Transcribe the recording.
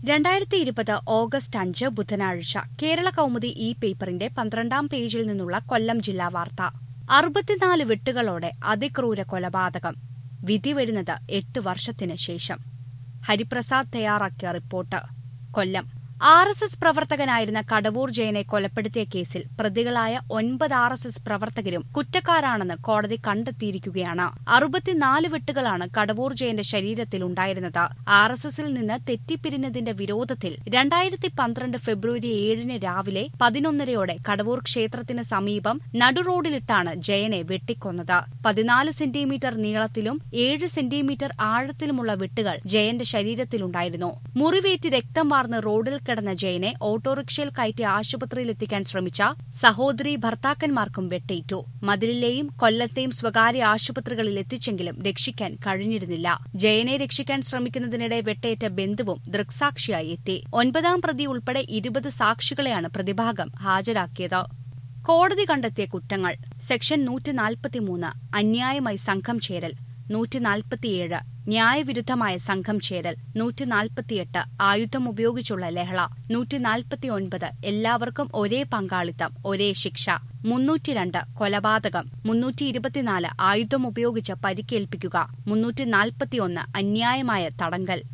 രണ്ടായിരത്തി ഇരുപത് ഓഗസ്റ്റ് അഞ്ച് ബുധനാഴ്ച കേരള കൗമുദി ഈ പേപ്പറിന്റെ പന്ത്രണ്ടാം പേജിൽ നിന്നുള്ള കൊല്ലം ജില്ലാ വാർത്ത അറുപത്തിനാല് വെട്ടുകളോടെ അതിക്രൂര കൊലപാതകം വിധി വരുന്നത് എട്ട് വർഷത്തിന് ശേഷം ഹരിപ്രസാദ് തയ്യാറാക്കിയ report Kollam R S S പ്രവർത്തകനായിരുന്ന കടവൂർ ജയനെ കൊലപ്പെടുത്തിയ കേസിൽ പ്രതികളായ ഒൻപത് ആർ എസ് എസ് പ്രവർത്തകരും കുറ്റക്കാരാണെന്ന് കോടതി കണ്ടെത്തിയിരിക്കുകയാണ് അറുപത്തിനാല് വെട്ടുകളാണ് കടവൂർ ജയന്റെ ശരീരത്തിൽ ഉണ്ടായിരുന്നത് ആർ എസ് എസിൽ നിന്ന് തെറ്റിപ്പിരിഞ്ഞതിന്റെ വിരോധത്തിൽ രണ്ടായിരത്തി പന്ത്രണ്ട് ഫെബ്രുവരി ഏഴിന് രാവിലെ പതിനൊന്നരയോടെ കടവൂർ ക്ഷേത്രത്തിന് സമീപം നടുറോഡിലിട്ടാണ് ജയനെ വെട്ടിക്കൊന്നത് പതിനാല് സെന്റിമീറ്റർ നീളത്തിലും ഏഴ് സെന്റിമീറ്റർ ആഴത്തിലുമുള്ള വെട്ടുകൾ ജയന്റെ ശരീരത്തിലുണ്ടായിരുന്നു മുറിവേറ്റ് രക്തം വാർന്ന് റോഡിൽ കിടന്ന ജയനെ ഓട്ടോറിക്ഷയിൽ കയറ്റി ആശുപത്രിയിൽ എത്തിക്കാൻ ശ്രമിച്ച സഹോദരി ഭർത്താക്കന്മാർക്കും വെട്ടേറ്റു മതിലിലെയും കൊല്ലത്തെയും സ്വകാര്യ ആശുപത്രികളിൽ എത്തിച്ചെങ്കിലും രക്ഷിക്കാൻ കഴിഞ്ഞിരുന്നില്ല ജയനെ രക്ഷിക്കാൻ ശ്രമിക്കുന്നതിനിടെ വെട്ടേറ്റ ബന്ധുവും ദൃക്സാക്ഷിയായി എത്തി ഒൻപതാം പ്രതി ഉൾപ്പെടെ ഇരുപത് സാക്ഷികളെയാണ് പ്രതിഭാഗം ഹാജരാക്കിയത് കോടതി കണ്ടെത്തിയ കുറ്റങ്ങൾ സെക്ഷൻ നൂറ്റി നാൽപ്പത്തിമൂന്ന് അന്യായമായി സംഘം ചേരൽ നൂറ്റി നാൽപ്പത്തിയേഴ് ന്യായവിരുദ്ധമായ സംഘം ചേരൽ നൂറ്റി നാൽപ്പത്തിയെട്ട് ആയുധം ഉപയോഗിച്ചുള്ള ലഹള നൂറ്റി നാൽപ്പത്തിയൊൻപത് എല്ലാവർക്കും ഒരേ പങ്കാളിത്തം ഒരേ ശിക്ഷ മുന്നൂറ്റിരണ്ട് കൊലപാതകം മുന്നൂറ്റി ഇരുപത്തിനാല് ആയുധം ഉപയോഗിച്ച് പരിക്കേൽപ്പിക്കുക മുന്നൂറ്റി നാൽപ്പത്തിയൊന്ന് അന്യായമായ തടങ്കൽ